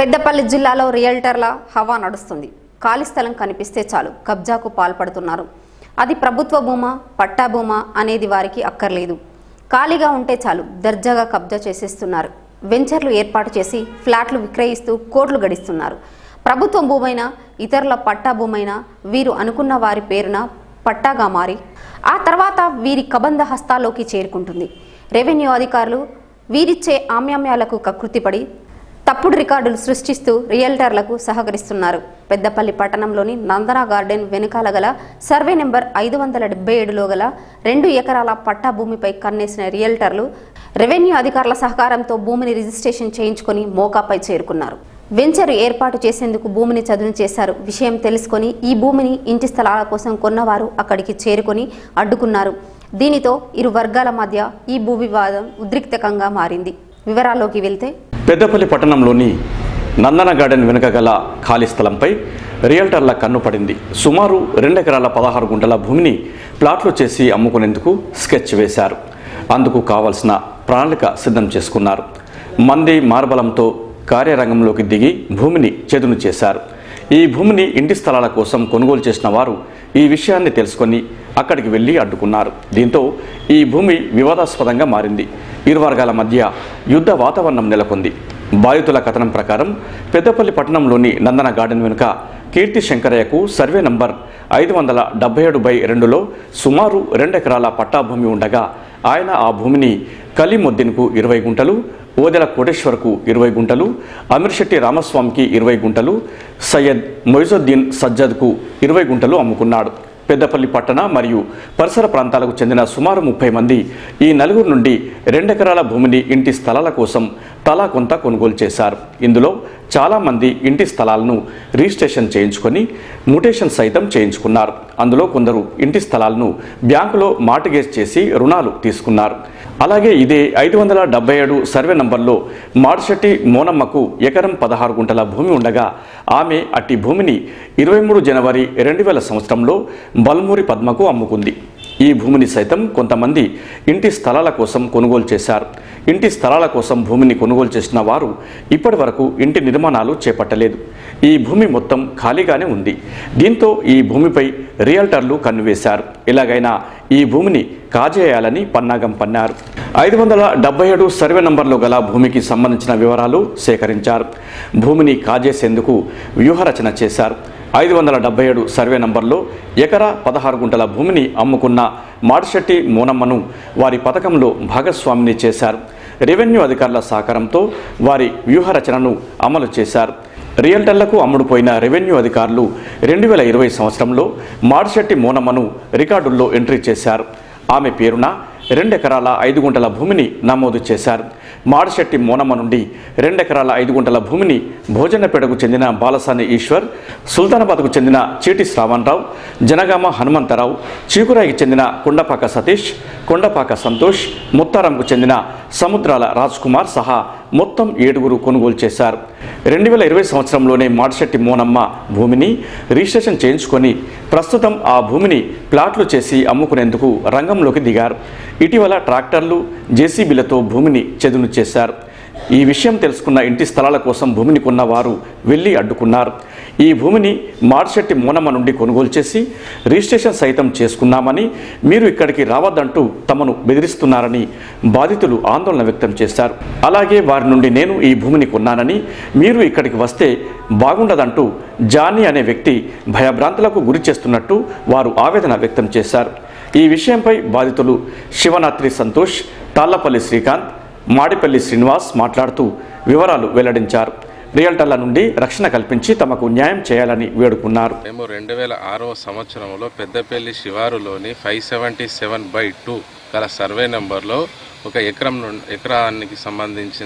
పెద్దపల్లి జిల్లాలో రియల్టర్ల హవా నడుస్తుంది ఖాళీ స్థలం కనిపిస్తే చాలు కబ్జాకు పాల్పడుతున్నారు అది ప్రభుత్వ భూమా పట్టా భూమా అనేది వారికి అక్కర్లేదు ఖాళీగా ఉంటే చాలు దర్జాగా కబ్జా చేసేస్తున్నారు వెంచర్లు ఏర్పాటు చేసి ఫ్లాట్లు విక్రయిస్తూ కోట్లు గడిస్తున్నారు ప్రభుత్వ భూమైనా ఇతరుల పట్టా భూమైనా వీరు అనుకున్న వారి పేరున పట్టాగా మారి ఆ తర్వాత వీరి కబంధ హస్తాల్లోకి చేరుకుంటుంది రెవెన్యూ అధికారులు వీరిచ్చే ఆమ్యామ్యాలకు కకృతిపడి తప్పుడు రికార్డులు సృష్టిస్తూ రియల్టర్లకు సహకరిస్తున్నారు పెద్దపల్లి పట్టణంలోని నందన గార్డెన్ వెనుకాల గల సర్వే నెంబర్ ఐదు వందల డెబ్బై ఏడులో గల రెండు ఎకరాల పట్టా భూమిపై కన్నేసిన రియల్టర్లు రెవెన్యూ అధికారుల సహకారంతో భూమిని రిజిస్ట్రేషన్ చేయించుకొని మోకాపై చేరుకున్నారు వెంచర్ ఏర్పాటు చేసేందుకు భూమిని చదును చేశారు విషయం తెలుసుకొని ఈ భూమిని ఇంటి స్థలాల కోసం కొన్నవారు అక్కడికి చేరుకొని అడ్డుకున్నారు దీనితో ఇరు వర్గాల మధ్య ఈ భూ వివాదం ఉద్రిక్తకంగా మారింది వివరాల్లోకి వెళ్తే పెద్దపల్లి పట్టణంలోని నందన గార్డెన్ వెనుక గల ఖాళీ స్థలంపై రియల్టర్ల కన్ను పడింది సుమారు రెండెకరాల పదహారు గుంటల భూమిని ప్లాట్లు చేసి అమ్ముకునేందుకు స్కెచ్ వేశారు అందుకు కావలసిన ప్రణాళిక సిద్ధం చేసుకున్నారు మంది మార్బలంతో కార్యరంగంలోకి దిగి భూమిని చేదును చేశారు ఈ భూమిని ఇంటి స్థలాల కోసం కొనుగోలు చేసిన వారు ఈ విషయాన్ని తెలుసుకొని అక్కడికి వెళ్లి అడ్డుకున్నారు దీంతో ఈ భూమి వివాదాస్పదంగా మారింది ఇరు వర్గాల మధ్య యుద్ధ వాతావరణం నెలకొంది బాధితుల కథనం ప్రకారం పెద్దపల్లి పట్టణంలోని నందన గార్డెన్ వెనుక కీర్తి శంకరయ్యకు సర్వే నంబర్ ఐదు వందల డెబ్బై ఏడు బై రెండులో సుమారు రెండెకరాల పట్టా భూమి ఉండగా ఆయన ఆ భూమిని కలీముద్దీన్కు ఇరవై గుంటలు ఓదెల కోటేశ్వర్కు ఇరవై గుంటలు అమీర్శెట్టి రామస్వామికి ఇరవై గుంటలు సయ్యద్ మొయిజుద్దీన్ సజ్జద్కు ఇరవై గుంటలు అమ్ముకున్నాడు పెద్దపల్లి పట్టణ మరియు పరిసర ప్రాంతాలకు చెందిన సుమారు ముప్పై మంది ఈ నలుగురు నుండి రెండెకరాల భూమిని ఇంటి స్థలాల కోసం తలా కొంత కొనుగోలు చేశారు ఇందులో చాలామంది ఇంటి స్థలాలను రిజిస్ట్రేషన్ చేయించుకొని ముటేషన్ సైతం చేయించుకున్నారు అందులో కొందరు ఇంటి స్థలాలను బ్యాంకులో మార్టిగేజ్ చేసి రుణాలు తీసుకున్నారు అలాగే ఇదే ఐదు వందల డెబ్బై ఏడు సర్వే నంబర్లో మాడిశెట్టి మోనమ్మకు ఎకరం పదహారు గుంటల భూమి ఉండగా ఆమె అట్టి భూమిని ఇరవై మూడు జనవరి రెండు వేల సంవత్సరంలో బల్మూరి పద్మకు అమ్ముకుంది ఈ భూమిని సైతం కొంతమంది ఇంటి స్థలాల కోసం కొనుగోలు చేశారు ఇంటి స్థలాల కోసం భూమిని కొనుగోలు చేసిన వారు ఇప్పటి వరకు ఇంటి నిర్మాణాలు చేపట్టలేదు ఈ భూమి మొత్తం ఖాళీగానే ఉంది దీంతో ఈ భూమిపై రియల్టర్లు కన్నువేశారు ఎలాగైనా ఈ భూమిని కాజేయాలని పన్నాగం పన్నారు ఐదు వందల డెబ్బై ఏడు సర్వే నంబర్లో గల భూమికి సంబంధించిన వివరాలు సేకరించారు భూమిని కాజేసేందుకు వ్యూహరచన చేశారు ఐదు వందల డెబ్బై ఏడు సర్వే నంబర్లో ఎకరా పదహారు గుంటల భూమిని అమ్ముకున్న మాడిశెట్టి మోనమ్మను వారి పథకంలో భాగస్వామిని చేశారు రెవెన్యూ అధికారుల సహకారంతో వారి వ్యూహరచనను అమలు చేశారు రియల్టర్లకు అమ్ముడుపోయిన రెవెన్యూ అధికారులు రెండు వేల ఇరవై సంవత్సరంలో మాడిశెట్టి మోనమ్మను రికార్డుల్లో ఎంట్రీ చేశారు ఆమె పేరున రెండెకరాల ఐదు గుంటల భూమిని నమోదు చేశారు మాడిశెట్టి మోనమ్మ నుండి రెండెకరాల ఐదు గుంటల భూమిని భోజనపేటకు చెందిన బాలసాని ఈశ్వర్ సుల్తానాబాద్కు చెందిన చీటి శ్రావణరావు జనగామ హనుమంతరావు చీకురాయికి చెందిన కొండపాక సతీష్ కొండపాక సంతోష్ ముత్తారంకు చెందిన సముద్రాల రాజ్ కుమార్ సహా మొత్తం ఏడుగురు కొనుగోలు చేశారు రెండు వేల ఇరవై సంవత్సరంలోనే మాడిశెట్టి మోనమ్మ భూమిని రిజిస్ట్రేషన్ చేయించుకొని ప్రస్తుతం ఆ భూమిని ప్లాట్లు చేసి అమ్ముకునేందుకు రంగంలోకి దిగారు ఇటీవల ట్రాక్టర్లు జేసీబీలతో భూమిని చెదును చేశారు ఈ విషయం తెలుసుకున్న ఇంటి స్థలాల కోసం భూమిని కొన్న వారు వెళ్ళి అడ్డుకున్నారు ఈ భూమిని మార్చెట్టి మోనమ్మ నుండి కొనుగోలు చేసి రిజిస్ట్రేషన్ సైతం చేసుకున్నామని మీరు ఇక్కడికి రావద్దంటూ తమను బెదిరిస్తున్నారని బాధితులు ఆందోళన వ్యక్తం చేశారు అలాగే వారి నుండి నేను ఈ భూమిని కొన్నానని మీరు ఇక్కడికి వస్తే బాగుండదంటూ జానీ అనే వ్యక్తి భయభ్రాంతులకు గురి చేస్తున్నట్టు వారు ఆవేదన వ్యక్తం చేశారు ఈ విషయంపై బాధితులు శివనాత్రి సంతోష్ తాళ్లపల్లి శ్రీకాంత్ మాడిపల్లి శ్రీనివాస్ మాట్లాడుతూ వివరాలు వెల్లడించారు రియల్టర్ల నుండి రక్షణ కల్పించి తమకు న్యాయం చేయాలని వేడుకున్నారు మేము రెండు వేల ఆరవ సంవత్సరంలో పెద్దపల్లి శివారులోని five seventy seven by two గల సర్వే నెంబర్లో ఒక ఎకరం నుండి ఎకరానికి సంబంధించిన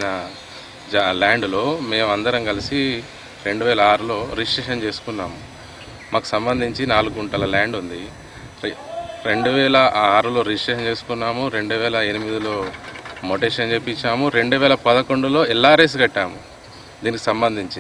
జా ల్యాండ్లో మేము అందరం కలిసి రెండు వేల ఆరులో రిజిస్ట్రేషన్ చేసుకున్నాము మాకు సంబంధించి నాలుగు గుంటల ల్యాండ్ ఉంది రె- రెండు వేల ఆరులో రిజిస్ట్రేషన్ చేసుకున్నాము రెండు వేల ఎనిమిదిలో మొటేషన్ చేయించాము రెండు వేల పదకొండులో ఎల్ఆర్ఎస్ కట్టాము దీనికి సంబంధించి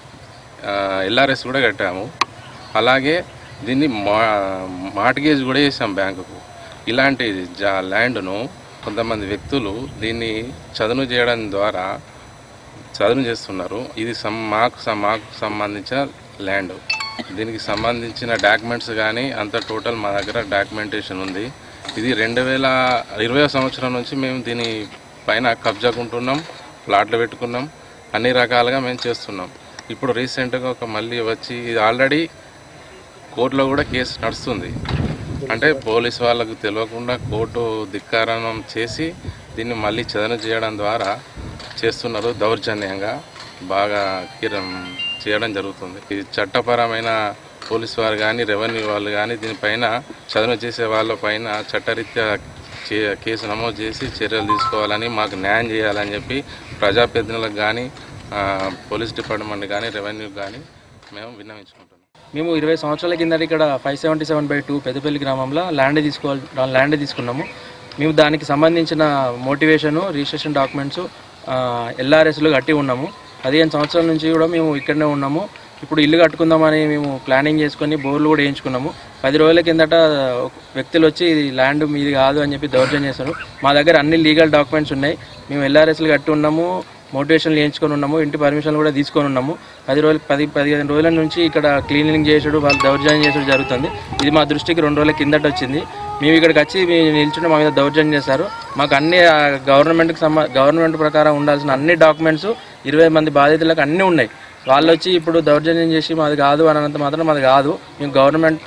ఎల్ఆర్ఎస్ కూడా కట్టాము అలాగే దీన్ని మా మార్టిగేజ్ కూడా చేసాం బ్యాంకుకు ఇలాంటి జా ల్యాండ్ను కొంతమంది వ్యక్తులు దీన్ని చదును చేయడం ద్వారా చదును చేస్తున్నారు ఇది సం మాకు సం- మాకు సంబంధించిన ల్యాండ్ దీనికి సంబంధించిన డాక్యుమెంట్స్ కానీ అంత టోటల్ మా దగ్గర డాక్యుమెంటేషన్ ఉంది ఇది రెండు వేల ఇరవై సంవత్సరం నుంచి మేము దీని పైన కబ్జాకుంటున్నాం ప్లాట్లు పెట్టుకున్నాం అన్ని రకాలుగా మేము చేస్తున్నాం ఇప్పుడు రీసెంట్గా ఒక మళ్ళీ వచ్చి ఇది ఆల్రెడీ కోర్టులో కూడా కేసు నడుస్తుంది అంటే పోలీస్ వాళ్ళకు తెలియకుండా కోర్టు ధిక్కారణం చేసి దీన్ని మళ్ళీ చదన చేయడం ద్వారా చేస్తున్నారు దౌర్జన్యంగా బాగా కిరం చేయడం జరుగుతుంది ఇది చట్టపరమైన పోలీస్ వారు కానీ రెవెన్యూ వాళ్ళు కానీ దీనిపైన చదన చేసే వాళ్ళ పైన చట్టరీత్యా చే- కేసు నమోదు చేసి చర్యలు తీసుకోవాలని మాకు న్యాయం చేయాలని చెప్పి ప్రజాప్రతినిధులకు కానీ ఆ, పోలీస్ డిపార్ట్మెంట్ కానీ రెవెన్యూ కానీ మేము విన్నవించుకుంటున్నాం మేము ఇరవై సంవత్సరాల కిందట ఇక్కడ five seventy seven by two Peddapalli గ్రామంలో ల్యాండ్ తీసుకోవాలి ల్యాండ్ తీసుకున్నాము మేము దానికి సంబంధించిన మోటివేషను రిజిస్ట్రేషన్ డాక్యుమెంట్స్ ఎల్ఆర్ఎస్లు కట్టి ఉన్నాము పదిహేను సంవత్సరాల నుంచి కూడా మేము ఇక్కడనే ఉన్నాము ఇప్పుడు ఇల్లు కట్టుకుందామని మేము ప్లానింగ్ చేసుకొని బోర్లు కూడా వేయించుకున్నాము పది రోజుల కిందట ఒక వ్యక్తులు వచ్చి ఇది ల్యాండ్ మీది కాదు అని చెప్పి దౌర్జన్యం చేస్తారు మా దగ్గర అన్ని లీగల్ డాక్యుమెంట్స్ ఉన్నాయి మేము ఎల్ఆర్ఎస్లు కట్టి ఉన్నాము మోటివేషన్లు చేయించుకొని ఉన్నాము ఇంటి పర్మిషన్లు కూడా తీసుకొని ఉన్నాము పది రోజులు పది పదిహేను రోజుల నుంచి ఇక్కడ క్లీనింగ్ చేసుడు వాళ్ళు దౌర్జన్యం చేసుడు జరుగుతుంది ఇది మా దృష్టికి రెండు రోజుల కిందట వచ్చింది మేము ఇక్కడికి వచ్చి మేము నిల్చుంటే మా మీద దౌర్జన్యం చేశారు మాకు అన్ని ఆ, గవర్నమెంట్కి సంబ గవర్నమెంట్ ప్రకారం ఉండాల్సిన అన్ని డాక్యుమెంట్స్ ఇరవై మంది బాధితులకు అన్నీ ఉన్నాయి వాళ్ళు వచ్చి ఇప్పుడు దౌర్జన్యం చేసి మాది కాదు అన్నంత మాత్రం మాది కాదు మేము గవర్నమెంట్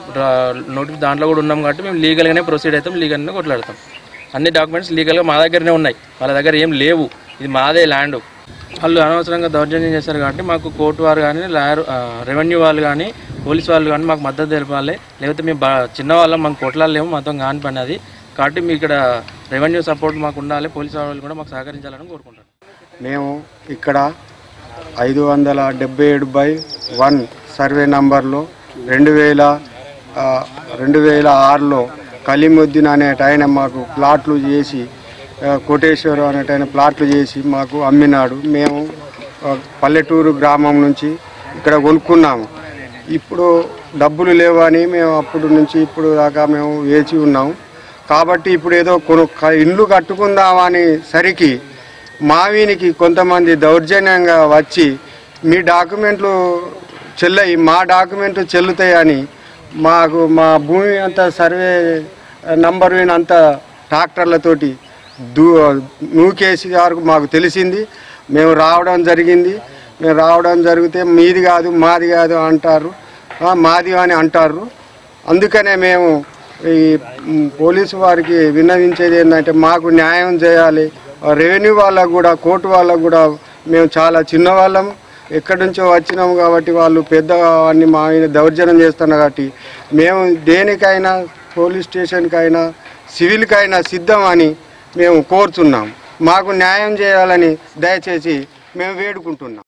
నోటిఫి దాంట్లో కూడా ఉన్నాం కాబట్టి మేము లీగల్గానే ప్రొసీడ్ అవుతాం లీగల్గానే కొట్లాడతాం అన్ని డాక్యుమెంట్స్ లీగల్గా మా దగ్గరనే ఉన్నాయి వాళ్ళ దగ్గర ఏం లేవు ఇది మాదే ల్యాండ్ వాళ్ళు అనవసరంగా దౌర్జన్యం చేశారు కాబట్టి మాకు కోర్టు వారు కానీ లాయర్ రెవెన్యూ వాళ్ళు కానీ పోలీస్ వాళ్ళు కానీ మాకు మద్దతు తెలపాలి లేకపోతే మేము బా చిన్నవాళ్ళం మాకు కొట్లాడలేము మాతో కాని పని అది కాబట్టి మీ ఇక్కడ రెవెన్యూ సపోర్ట్ మాకు ఉండాలి పోలీస్ వాళ్ళు కూడా మాకు సహకరించాలని కోరుకుంటాను మేము ఇక్కడ ఐదు వందల డెబ్బై ఏడు బై వన్ సర్వే నంబర్లో రెండు వేల ఆ, రెండు వేల ఆరులో కలీముద్దీన్ అనేట ఆయన మాకు ప్లాట్లు చేసి ఆ, కోటేశ్వరం అనేట ఆయన ప్లాట్లు చేసి మాకు అమ్మినాడు మేము ఆ, పల్లెటూరు గ్రామం నుంచి ఇక్కడ కొనుక్కున్నాము ఇప్పుడు డబ్బులు లేవని మేము అప్పుడు నుంచి ఇప్పుడు దాకా మేము వేచి ఉన్నాము కాబట్టి ఇప్పుడు ఏదో కొను క- ఇండ్లు కట్టుకుందామని సరికి మావినికి కొంతమంది దౌర్జన్యంగా వచ్చి మీ డాక్యుమెంట్లు చెల్లయి మా డాక్యుమెంట్లు చెల్లుతాయని మాకు మా భూమి అంతా సర్వే నంబర్ అంతా ట్రాక్టర్లతోటి దూ నూకేసి వరకు మాకు తెలిసింది మేము రావడం జరిగింది మేము రావడం జరిగితే మీది కాదు మాది కాదు అంటారు ఆ, మాది అని అంటారు అందుకనే మేము ఈ మ్, పోలీసు వారికి విన్నవించేది ఏంటంటే మాకు న్యాయం చేయాలి ఆ రెవెన్యూ వాళ్ళకు కూడా కోర్టు వాళ్ళకు కూడా మేము చాలా చిన్నవాళ్ళం ఎక్కడి నుంచో వచ్చినాము కాబట్టి వాళ్ళు పెద్దవాడిని మా ఆయన దౌర్జన్యం చేస్తున్నారు కాబట్టి మేము దేనికైనా పోలీస్ స్టేషన్కైనా సివిల్కైనా సిద్ధం అని మేము కోరుతున్నాం మాకు న్యాయం చేయాలని దయచేసి మేము వేడుకుంటున్నాం